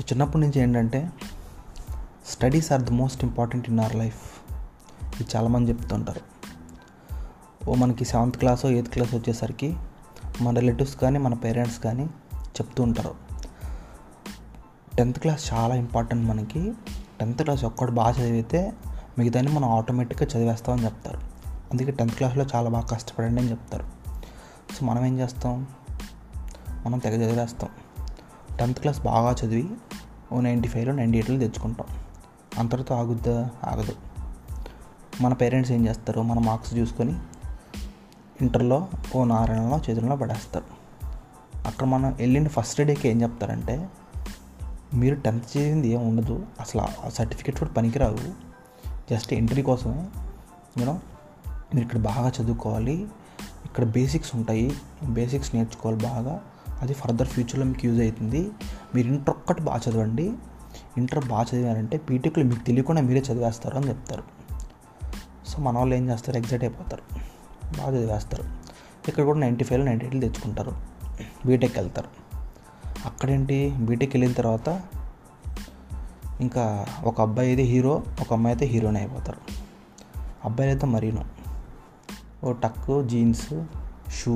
చిన్నప్పటి నుంచి ఏంటంటే studies are the most important in our life ఇది చాలామంది చెప్తుంటారు ఓ మనకి సెవెంత్ క్లాస్ ఎయిత్ క్లాస్ వచ్చేసరికి మన రిలేటివ్స్ కానీ మన పేరెంట్స్ కానీ చెప్తూ ఉంటారు టెన్త్ క్లాస్ చాలా ఇంపార్టెంట్ మనకి టెన్త్ క్లాస్ ఒక్కడు బాగా చదివితే మిగతాని మనం ఆటోమేటిక్గా చదివేస్తామని చెప్తారు అందుకే టెన్త్ క్లాస్లో చాలా బాగా కష్టపడండి అని చెప్తారు సో మనం ఏం చేస్తాం మనం తెగ చదివేస్తాం టెన్త్ క్లాస్ బాగా చదివి ఓ నైంటీ ఫైవ్లో నైంటీ ఎయిట్లో తెచ్చుకుంటాం అంతటితో ఆగుద్దా ఆగదు మన పేరెంట్స్ ఏం చేస్తారు మన మార్క్స్ చూసుకొని ఇంటర్లో ఓ నారాయణలో చేతుల్లో పడేస్తారు అక్కడ మనం వెళ్ళిన ఫస్ట్ డేకి ఏం చెప్తారంటే మీరు టెన్త్ చేసింది ఏం ఉండదు అసలు ఆ సర్టిఫికేట్ కూడా పనికిరావు జస్ట్ ఎంట్రీ కోసమే యూనో మీరు ఇక్కడ బాగా చదువుకోవాలి ఇక్కడ బేసిక్స్ ఉంటాయి బేసిక్స్ నేర్చుకోవాలి బాగా అది ఫర్దర్ ఫ్యూచర్లో మీకు యూజ్ అవుతుంది మీరు ఇంటర్ ఒక్కటి బాగా చదవండి ఇంటర్ బాగా చదివారంటే బీటెక్లో మీకు తెలియకుండా మీరే చదివేస్తారు అని చెప్తారు సో మన వాళ్ళు ఏం చేస్తారు ఎగ్జైట్ అయిపోతారు బాగా చదివేస్తారు ఇక్కడ కూడా నైంటీ ఫైవ్లో నైంటీ ఎయిట్లు తెచ్చుకుంటారు బీటెక్ వెళ్తారు అక్కడేంటి బీటెక్ వెళ్ళిన తర్వాత ఇంకా ఒక అబ్బాయి అయితే హీరో ఒక అమ్మాయి అయితే హీరోయిన్ అయిపోతారు అబ్బాయిలు అయితే మరీను ఓ టక్ జీన్స్ షూ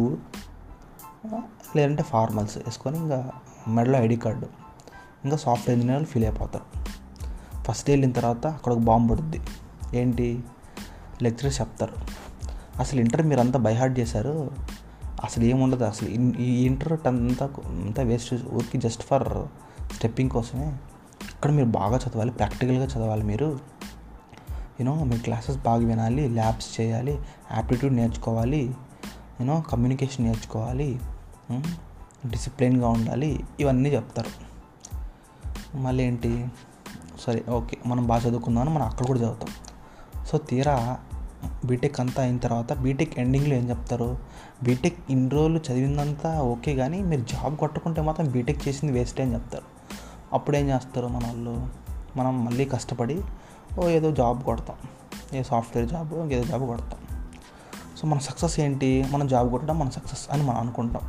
లేదంటే ఫార్మల్స్ వేసుకొని ఇంకా మెడలో ఐడి కార్డు ఇంకా సాఫ్ట్వేర్ ఇంజనీర్లు ఫీల్ అయిపోతారు ఫస్ట్ వెళ్ళిన తర్వాత అక్కడ ఒక బాంబు పడుద్ది ఏంటి లెక్చరర్స్ చెప్తారు అసలు ఇంటర్ మీరు అంతా బైహార్ట్ చేశారు అసలు ఏముండదు అసలు ఈ ఇంటర్ అంతా అంతా వేస్ట్ ఊరికి జస్ట్ ఫర్ స్టెప్పింగ్ కోసమే ఇక్కడ మీరు బాగా చదవాలి ప్రాక్టికల్గా చదవాలి మీరు యూనో మీరు క్లాసెస్ బాగా వినాలి ల్యాబ్స్ చేయాలి యాప్టిట్యూడ్ నేర్చుకోవాలి యూనో కమ్యూనికేషన్ నేర్చుకోవాలి డిసిప్లిన్గా ఉండాలి ఇవన్నీ చెప్తారు మళ్ళీ ఏంటి సరే ఓకే మనం బాగా చదువుకుందామని మనం అక్కడ కూడా చదువుతాం సో తీరా బీటెక్ అంతా అయిన తర్వాత బీటెక్ ఎండింగ్లో ఏం చెప్తారు బీటెక్ ఇన్ని రోజులు చదివిందంతా ఓకే కానీ మీరు జాబ్ కొట్టుకుంటే మాత్రం బీటెక్ చేసింది వేస్ట్ అని చెప్తారు అప్పుడు ఏం చేస్తారు మన వాళ్ళు మనం మళ్ళీ కష్టపడి ఓ ఏదో జాబ్ కొడతాం ఏ సాఫ్ట్వేర్ జాబ్ ఏదో జాబ్ కొడతాం సో మన సక్సెస్ ఏంటి మనం జాబ్ కొట్టడం మన సక్సెస్ అని మనం అనుకుంటాం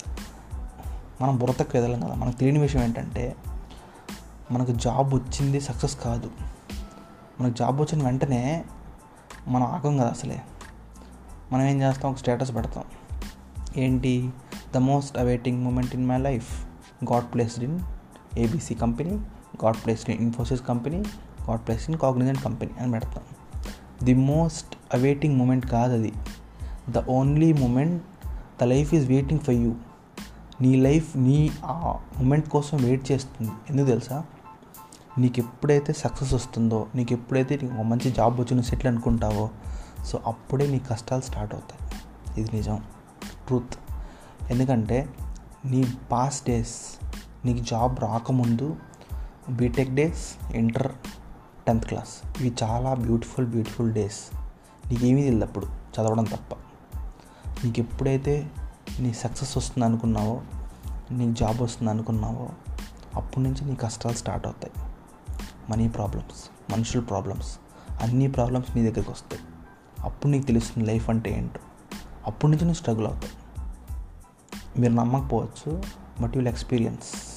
మనం బుర్రతకు ఎదలం కదా మనకు తెలియని విషయం ఏంటంటే మనకు జాబ్ వచ్చింది సక్సెస్ కాదు మనకు జాబ్ వచ్చిన వెంటనే మనం ఆగం కదా అసలే మనం ఏం చేస్తాం ఒక స్టేటస్ పెడతాం ఏంటి the most awaiting moment in my life got placed in A B C company got placed in Infosys company got placed in Cognizant company అని పెడతాం ది మోస్ట్ అవైటింగ్ మూమెంట్ కాదు అది the only moment the life is waiting for you నీ లైఫ్ నీ ఆ moment కోసం wait చేస్తుంది ఎందుకు తెలుసా నీకు ఎప్పుడైతే సక్సెస్ వస్తుందో నీకు ఎప్పుడైతే నీకు ఒక మంచి జాబ్ వచ్చి నువ్వు సెటిల్ అనుకుంటావో సో అప్పుడే నీ కష్టాలు స్టార్ట్ అవుతాయి ఇది నిజం ట్రూత్ ఎందుకంటే నీ పాస్ట్ డేస్ నీకు జాబ్ రాకముందు B Tech days inter tenth class ఇవి చాలా బ్యూటిఫుల్ బ్యూటిఫుల్ డేస్ నీకేమీ తెలియదు అప్పుడు చదవడం తప్ప నీకు ఎప్పుడైతే నీ సక్సెస్ వస్తుంది అనుకున్నావో నీకు జాబ్ వస్తుంది అనుకున్నావో అప్పటి నుంచి నీ కష్టాలు స్టార్ట్ అవుతాయి మనీ ప్రాబ్లమ్స్ మనుషుల ప్రాబ్లమ్స్ అన్ని ప్రాబ్లమ్స్ నీ దగ్గరికి వస్తాయి అప్పుడు నీకు తెలుస్తుంది లైఫ్ అంటే ఏంటో అప్పటి నుంచి నువ్వు స్ట్రగుల్ అవుతావు మీరు నమ్మకపోవచ్చు బట్ విల్ ఎక్స్పీరియన్స్